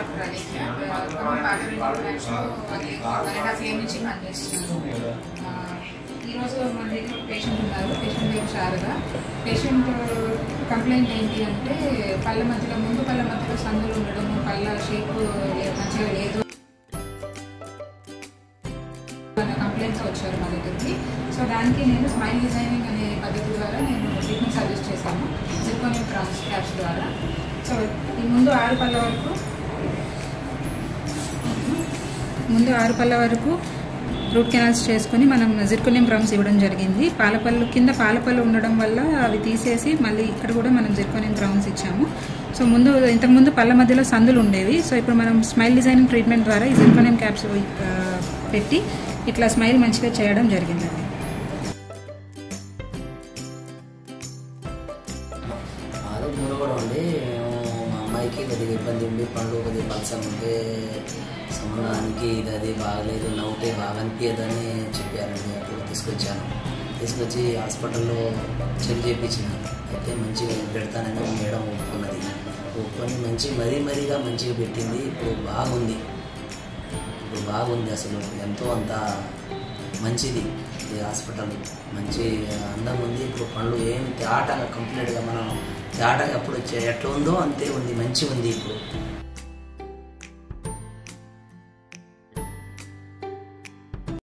doctor Alekhya Khammam parliament branch లో అది one and half year నుంచి పనిచేస్తున్నాను ఆ, ఈరోజు మన దగ్గర పేషెంట్ ఉన్నారు పేషెంట్ పేరు శారద పేషెంట్ కంప్లైంట్ ఏంటి అంటే పళ్ళ మధ్యలో ముందు పళ్ళ మధ్యలో సందులు ఉండడం పళ్ళ షేప్ మంచిగా లేదు అన్న కంప్లైంట్స్ వచ్చారు మా దగ్గరికి సో దానికి నేను స్మైల్ డిజైనింగ్ అనే పద్ధతి ద్వారా నేను ట్రీట్మెంట్ సజెస్ట్ చేశాను జిర్కోనియం క్రాస్ క్యాప్స్ ద్వారా సో ఈ ముందు ఆరు పళ్ళ వరకు ముందు ఆరు పళ్ళ వరకు రూట్ కెనాల్స్ చేసుకుని మనం జిర్కోనియం డ్రమ్స్ ఇవ్వడం జరిగింది పాలపళ్ళు కింద పాలపళ్ళు ఉండడం వల్ల అవి తీసేసి మళ్ళీ ఇక్కడ కూడా మనం జిర్కోనియం డ్రమ్స్ ఇచ్చాము సో ముందు ఇంతకుముందు పళ్ళ మధ్యలో సందులు ఉండేవి సో ఇప్పుడు మనం స్మైల్ డిజైనింగ్ ట్రీట్మెంట్ ద్వారా ఈ జిర్కోనియం క్యాప్స్ ఆ, పెట్టి ఇట్లా స్మైల్ మంచిగా చేయడం జరిగిందండి అదే మూడు కూడా ఉండి మేము మా అమ్మాయికి కొద్దిగా ఇబ్బంది ఉండి పండ్లు కొద్దిగా పలసం ఉంటే సంబంధానికి ఇది అది బాగలేదు నవ్వుతే బాగా అనిపించదని చెప్పారండి అప్పుడు తీసుకొచ్చాను తీసుకొచ్చి హాస్పిటల్లో చెక్ చేయించిన అయితే మంచిగా పెడతానని మేడం ఒప్పుకున్నది ఒప్పుకొని మంచి మరీ మరీగా మంచిగా పెట్టింది ఇప్పుడు బాగుంది ఇప్పుడు బాగుంది అసలు ఎంతో అంత మంచిది ఈ హాస్పిటల్ మంచి అందం ఉంది ఇప్పుడు పనులు ఏం తేటగా కంప్లీట్గా మనం తేటగా ఎప్పుడు చే- ఎట్లా ఉందో అంతే ఉంది మంచి ఉంది ఇప్పుడు